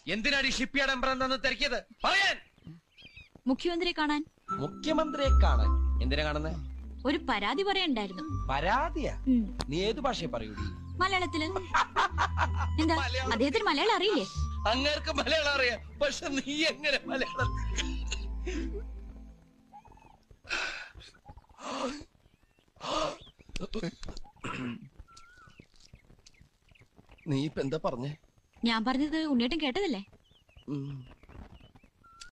എന്തിനാണ് ഈ ഷിപ്പ്യാർഡ് എംബ്രം തന്ന് തിരക്കിയത് പറയാൻ മുഖ്യമന്ത്രിയെ കാണാൻ മുഖ്യമന്ത്രിയെ കാണാൻ എന്തിനാ കാണുന്നേ ഒരു പരാതി പറയണ്ടായിരുന്നു പരാതിയാ ഉം. നീ ഏത് ഭാഷയെ പറയൂടി മലയാളത്തില് എന്താ അദ്ദേഹത്തിന് മലയാളം അറിയില്ലേ അങ്ങേർക്ക് മലയാളം അറിയാം പക്ഷെ നീ എങ്ങനെ മലയാളം നീ ഇപ്പൊ എന്താ പറഞ്ഞേ ഞാൻ പറഞ്ഞത് ഉണ്ണിയേട്ടൻ കേട്ടതല്ലേ ഉം.